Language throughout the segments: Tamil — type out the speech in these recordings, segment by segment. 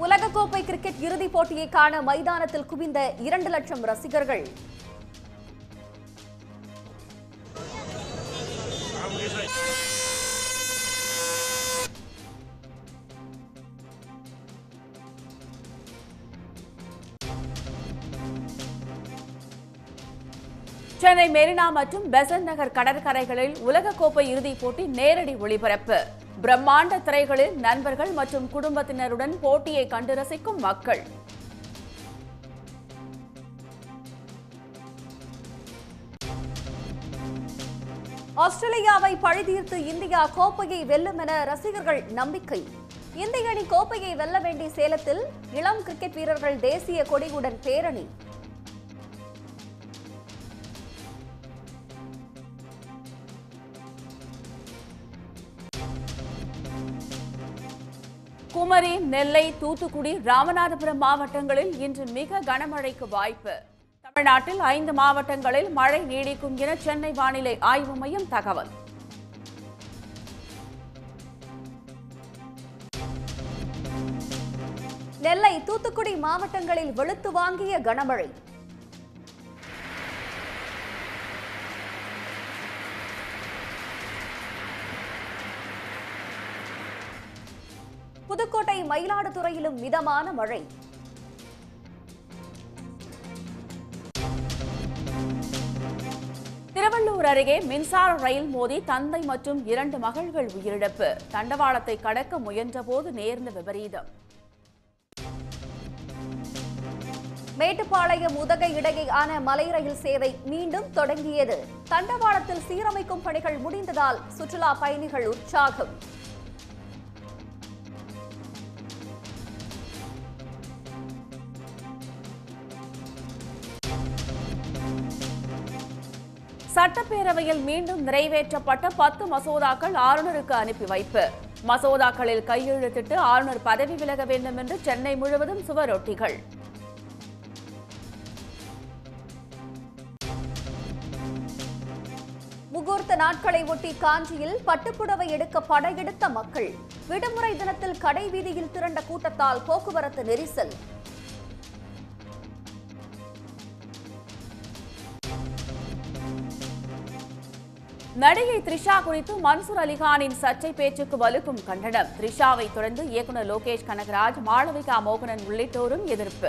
உலகக்கோப்பை கிரிக்கெட் இறுதிப் போட்டியை காண மைதானத்தில் குவிந்த இரண்டு லட்சம் ரசிகர்கள் சென்னை மெரினா மற்றும் பெசன்ட் நகர் கடற்கரைகளில் உலகக்கோப்பை இறுதிப் போட்டி நேரடி ஒளிபரப்பு பிரம்மாண்ட திரைகளில் நண்பர்கள் மற்றும் குடும்பத்தினருடன் போட்டியை கண்டு ரசிக்கும் மக்கள் ஆஸ்திரேலியாவை பழிதீர்த்து இந்தியா கோப்பையை வெல்லும் என ரசிகர்கள் நம்பிக்கை இந்திய அணி கோப்பையை வெல்ல வேண்டிய சேலத்தில் இளம் கிரிக்கெட் வீரர்கள் தேசிய கொடியுடன் பேரணி குமரி நெல்லை தூத்துக்குடி ராமநாதபுரம் மாவட்டங்களில் இன்று மிக கனமழைக்கு வாய்ப்பு தமிழ்நாட்டில் ஐந்து மாவட்டங்களில் மழை நீடிக்கும் என சென்னை வானிலை ஆய்வு மையம் தகவல் நெல்லை தூத்துக்குடி மாவட்டங்களில் வெளுத்து வாங்கிய கனமழை புதுக்கோட்டை மயிலாடுதுறையிலும் மிதமான மழை திருவள்ளூர் அருகே மின்சார ரயில் மோதி தந்தை மற்றும் இரண்டு மகள்கள் உயிரிழப்பு தண்டவாளத்தை கடக்க முயன்றபோது நேர்ந்த விபரீதம் மேட்டுப்பாளையம் உதகை இடையேயான மலை ரயில் சேவை மீண்டும் தொடங்கியது தண்டவாளத்தில் சீரமைக்கும் பணிகள் முடிந்ததால் சுற்றுலா பயணிகள் உற்சாகம் சட்டப்பேரவையில் மீண்டும் நிறைவேற்றப்பட்ட பத்து மசோதாக்கள் ஆளுநருக்கு அனுப்பி வைப்பு மசோதாக்களில் கையெழுத்திட்டு ஆளுநர் பதவி விலக வேண்டும் என்று சென்னை முழுவதும் சுவரொட்டிகள் முகூர்த்த நாட்களை ஒட்டி காஞ்சியில் பட்டுப்புடவை எடுக்க படையெடுத்த மக்கள் விடுமுறை தினத்தில் கடை வீதியில் திரண்ட கூட்டத்தால் போக்குவரத்து நெரிசல் நடிகை த்ரிஷா குறித்து மன்சூர் அலிகானின் சர்ச்சை பேச்சுக்கு வலுக்கும் கண்டனம் த்ரிஷாவை தொடர்ந்து இயக்குநர் லோகேஷ் கனகராஜ் மாளவிகா மோகனன் உள்ளிட்டோரும் எதிர்ப்பு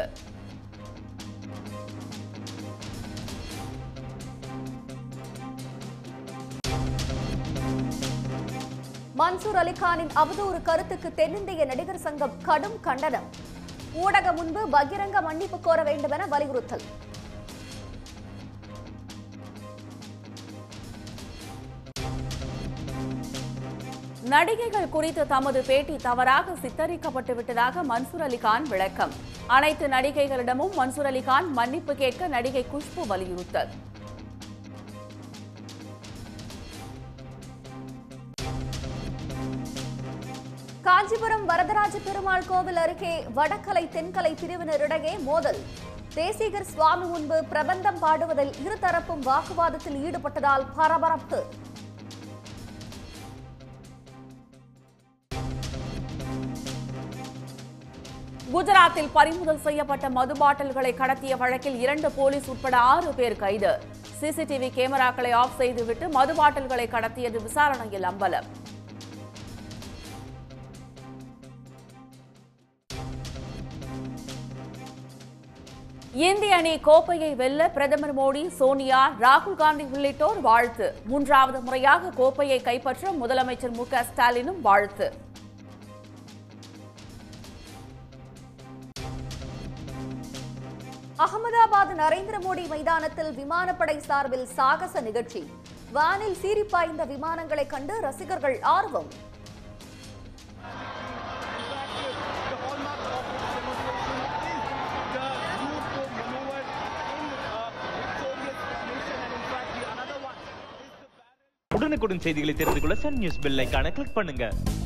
மன்சூர் அலிகானின் அவதூறு கருத்துக்கு தென்னிந்திய நடிகர் சங்கம் கடும் கண்டனம் ஊடகம் முன்பு பகிரங்க மன்னிப்பு கோர வேண்டுமென வலியுறுத்தல் நடிகைகள் குறித்து தமது பேட்டி தவறாக சித்தரிக்கப்பட்டு விட்டதாக மன்சூர் அலிகான் விளக்கம் அனைத்து நடிகைகளிடமும் மன்சூர் அலிகான் மன்னிப்பு கேட்க நடிகை குஷ்பு வலியுறுத்தல் காஞ்சிபுரம் வரதராஜ பெருமாள் கோவில் அருகே வடக்கலை தென்கலை பிரிவினரிடையே மோதல் தேசிகர் சுவாமி முன்பு பிரபந்தம் பாடுவதில் இருதரப்பும் வாக்குவாதத்தில் ஈடுபட்டதால் பரபரப்பு குஜராத்தில் பறிமுதல் செய்யப்பட்ட மது பாட்டில்களை கடத்திய வழக்கில் இரண்டு போலீஸ் உட்பட ஆறு பேர் கைது சிசிடிவி கேமராக்களை ஆஃப் செய்துவிட்டு மது பாட்டில்களை கடத்தியது விசாரணையில் அம்பலம் இந்திய அணி கோப்பையை வெல்ல பிரதமர் மோடி சோனியா ராகுல் காந்தி உள்ளிட்டோர் வாழ்த்து மூன்றாவது முறையாக கோப்பையை கைப்பற்ற முதலமைச்சர் மு க ஸ்டாலினும் வாழ்த்து அகமதாபாத் நரேந்திர மோடி மைதானத்தில் விமானப்படை சார்பில் சாகச நிகழ்ச்சி வானில் சீறிப்பாய்ந்த விமானங்களை கண்டு ரசிகர்கள் ஆர்வம் the hallmark of this demonstration is the youth maneuvered in uh, victorious formation and in fact the another one is the barrel உடனுக்குடன் செய்திகளை தெரிந்து கொள்ள சன் நியூஸ் பெல் ஐகானை கிளிக் பண்ணுங்க